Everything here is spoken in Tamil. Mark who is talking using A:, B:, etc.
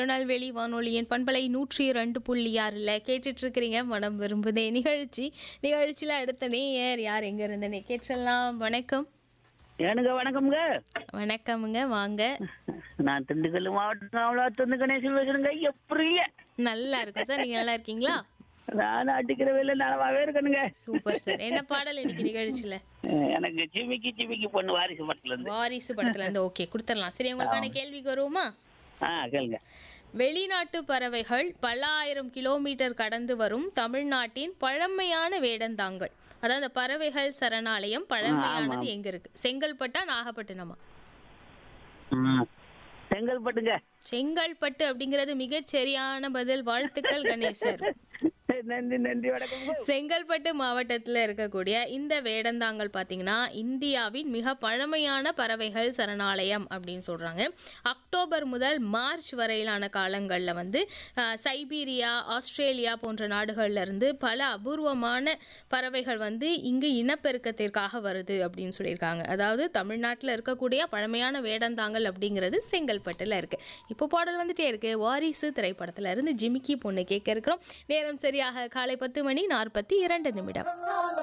A: திருநெல்வேலி வானொலியின் பண்பலை நூற்றி ரெண்டு புள்ளி ஆறுல கேட்டுட்டு இருக்கிறீங்க மனம் விரும்புதே நிகழ்ச்சி நிகழ்ச்சியில அடுத்த நேயர் யார் எங்க இருந்தனே கேட்டலாம் வணக்கம்
B: ஏனுங்க வணக்கம்ங்க
A: வணக்கமுங்க வாங்க
B: நான் திண்டுக்கல் மாவட்டம் அவ்வளோ கணேசன் பேசுறேங்க எப்படிங்க
A: நல்லா இருக்கேன் சார் நீங்க நல்லா இருக்கீங்களா
B: நான் அடிக்கிற வேலை நலமாவே இருக்கணுங்க
A: சூப்பர் சார் என்ன பாடல் இன்னைக்கு நிகழ்ச்சியில
B: எனக்கு சிமிக்கி சிமிக்கி பொண்ணு வாரிசு படத்துல இருந்து
A: வாரிசு படத்துல இருந்து ஓகே கொடுத்துடலாம் சரி உங்களுக்கான கேள்விக்கு வருவோமா
B: ஆ கேளுங்க
A: வெளிநாட்டு பறவைகள் பல ஆயிரம் கிலோமீட்டர் கடந்து வரும் தமிழ்நாட்டின் பழமையான வேடந்தாங்கல் அதாவது அந்த பறவைகள் சரணாலயம் பழமையானது எங்க இருக்கு செங்கல்பட்டா நாகப்பட்டினமா
B: ம். செங்கல்பட்டுங்க
A: செங்கல்பட்டு அப்படிங்கிறது மிகச் சரியான பதில் வாழ்த்துக்கள் கணேசர்
B: நன்றி நன்றி வணக்கம்
A: செங்கல்பட்டு மாவட்டத்தில் இருக்கக்கூடிய இந்த வேடந்தாங்கல் பார்த்தீங்கன்னா இந்தியாவின் மிக பழமையான பறவைகள் சரணாலயம் அப்படின்னு சொல்றாங்க அக்டோபர் முதல் மார்ச் வரையிலான காலங்களில் வந்து அஹ், சைபீரியா ஆஸ்திரேலியா போன்ற நாடுகள்ல இருந்து பல அபூர்வமான பறவைகள் வந்து இங்கு இனப்பெருக்கத்திற்காக வருது அப்படின்னு சொல்லியிருக்காங்க அதாவது தமிழ்நாட்டில் இருக்கக்கூடிய பழமையான வேடந்தாங்கல் அப்படிங்கிறது செங்கல்பட்டுல இருக்கு இப்போ பாடல் வந்துட்டே இருக்கு வாரிசு திரைப்படத்துல இருந்து ஜிமிக்கி பொண்ணு கேட்க இருக்கிறோம் நேரம் சரியாக காலை பத்து மணி நாற்பத்தி இரண்டு நிமிடம்